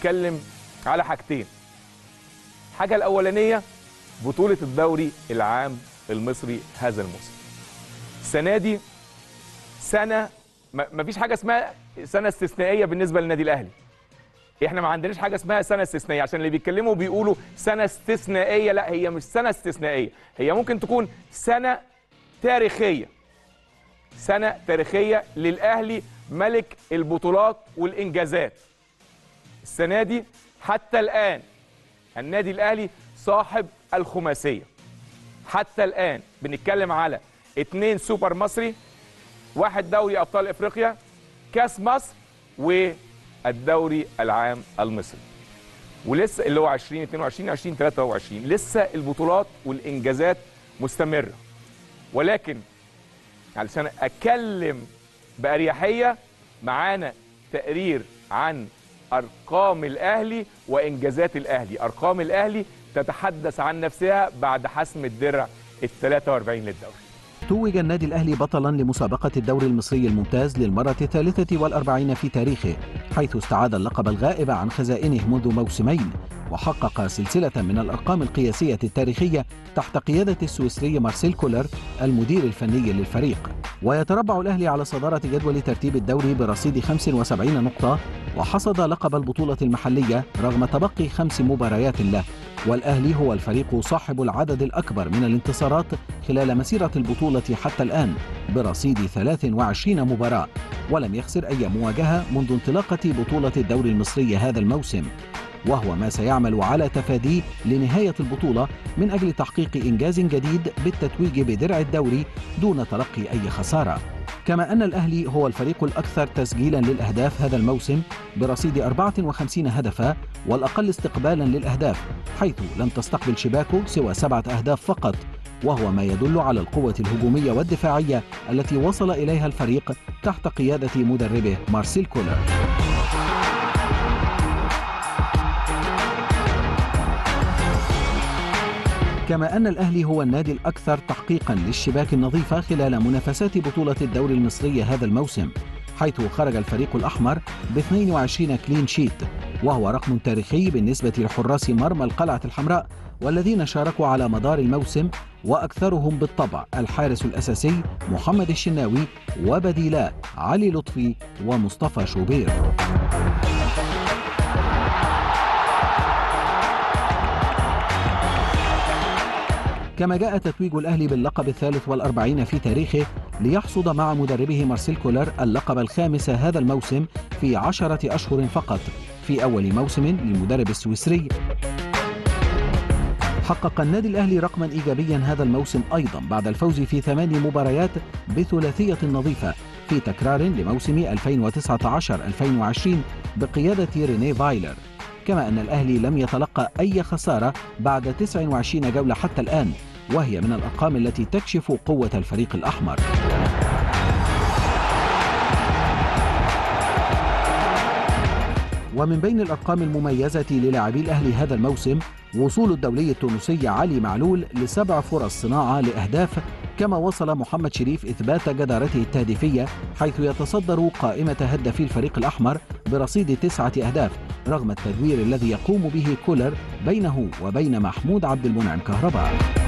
بنتكلم على حاجتين الحاجه الاولانيه بطوله الدوري العام المصري هذا الموسم السنه دي سنه ما فيش حاجه اسمها سنه استثنائيه بالنسبه للنادي الاهلي احنا ما عندناش حاجه اسمها سنه استثنائيه عشان اللي بيتكلموا بيقولوا سنه استثنائيه لا هي مش سنه استثنائيه هي ممكن تكون سنه تاريخيه سنه تاريخيه للاهلي ملك البطولات والانجازات السنه دي حتى الان النادي الاهلي صاحب الخماسيه حتى الان بنتكلم على اتنين سوبر مصري واحد دوري ابطال افريقيا كاس مصر والدوري العام المصري ولسه اللي هو 20 22 20 23 لسه البطولات والانجازات مستمره ولكن علشان اتكلم باريحيه معانا تقرير عن ارقام الاهلي وانجازات الاهلي ارقام الاهلي تتحدث عن نفسها بعد حسم الدرع ال 43 للدوري توج النادي الأهلي بطلا لمسابقة الدوري المصري الممتاز للمرة الثالثة والأربعين في تاريخه حيث استعاد اللقب الغائب عن خزائنه منذ موسمين وحقق سلسلة من الأرقام القياسية التاريخية تحت قيادة السويسري مارسيل كولر المدير الفني للفريق ويتربع الأهلي على صدارة جدول ترتيب الدوري برصيد 75 نقطة وحصد لقب البطولة المحلية رغم تبقي خمس مباريات له والأهلي هو الفريق صاحب العدد الأكبر من الانتصارات خلال مسيرة البطولة حتى الآن برصيد 23 مباراة ولم يخسر أي مواجهة منذ انطلاقة بطولة الدوري المصري هذا الموسم وهو ما سيعمل على تفاديه لنهاية البطولة من أجل تحقيق إنجاز جديد بالتتويج بدرع الدوري دون تلقي أي خسارة كما أن الأهلي هو الفريق الأكثر تسجيلا للأهداف هذا الموسم برصيد 54 هدفا والأقل استقبالا للأهداف حيث لم تستقبل شباكه سوى سبعة أهداف فقط وهو ما يدل على القوة الهجومية والدفاعية التي وصل إليها الفريق تحت قيادة مدربه مارسيل كولر كما أن الأهلي هو النادي الأكثر تحقيقا للشباك النظيفة خلال منافسات بطولة الدوري المصري هذا الموسم حيث خرج الفريق الأحمر ب 22 كلين شيت وهو رقم تاريخي بالنسبة لحراس مرمى القلعة الحمراء والذين شاركوا على مدار الموسم وأكثرهم بالطبع الحارس الأساسي محمد الشناوي وبديلاء علي لطفي ومصطفى شوبير كما جاء تتويج الأهلي باللقب الثالث والأربعين في تاريخه ليحصد مع مدربه مارسيل كولر اللقب الخامس هذا الموسم في عشرة أشهر فقط في أول موسم للمدرب السويسري حقق النادي الأهلي رقما إيجابيا هذا الموسم أيضا بعد الفوز في ثمان مباريات بثلاثية نظيفة في تكرار لموسم 2019-2020 بقيادة ريني فايلر كما أن الأهلي لم يتلقى أي خسارة بعد 29 جولة حتى الآن وهي من الأرقام التي تكشف قوة الفريق الأحمر ومن بين الأرقام المميزة للاعبي الأهلي هذا الموسم وصول الدولي التونسي علي معلول لسبع فرص صناعة لأهداف كما وصل محمد شريف إثبات جدارته التهديفية حيث يتصدر قائمة هدافي الفريق الأحمر برصيد تسعة أهداف رغم التدوير الذي يقوم به كولر بينه وبين محمود عبد المنعم كهرباء